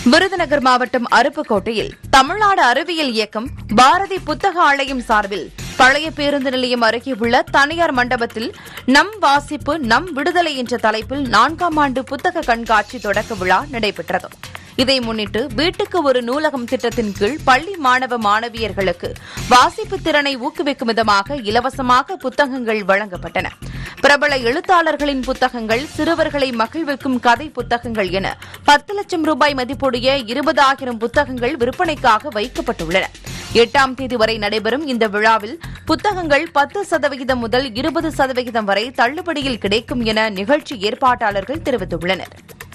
விருதுநகர் மாவட்டம் அருப்புக்கோட்டையில் தமிழ்நாடு அறிவியல் இயக்கம் பாரதி புத்தக ஆலயம் சார்பில் பழைய பேருந்து நிலையம் அருகே உள்ள தனியார் மண்டபத்தில் நம் வாசிப்பு நம் விடுதலை என்ற தலைப்பில் நான்காம் ஆண்டு புத்தக கண்காட்சி தொடக்க விழா நடைபெற்றது இதை முன்னிட்டு வீட்டுக்கு ஒரு நூலகம் திட்டத்தின் கீழ் பள்ளி மாணவ மாணவியர்களுக்கு வாசிப்பு திறனை ஊக்குவிக்கும் விதமாக இலவசமாக புத்தகங்கள் வழங்கப்பட்டன பிரபல எழுத்தாளர்களின் புத்தகங்கள் சிறுவர்களை மகிழ்விக்கும் கதை புத்தகங்கள் என பத்து லட்சம் ரூபாய் மதிப்புடைய இருபதாயிரம் புத்தகங்கள் விற்பனைக்காக வைக்கப்பட்டுள்ளன எட்டாம் தேதி வரை நடைபெறும் இந்த விழாவில் புத்தகங்கள் பத்து சதவிகிதம் முதல் இருபது சதவிகிதம் வரை தள்ளுபடியில் கிடைக்கும் என நிகழ்ச்சி ஏற்பாட்டாளர்கள் தெரிவித்துள்ளனர்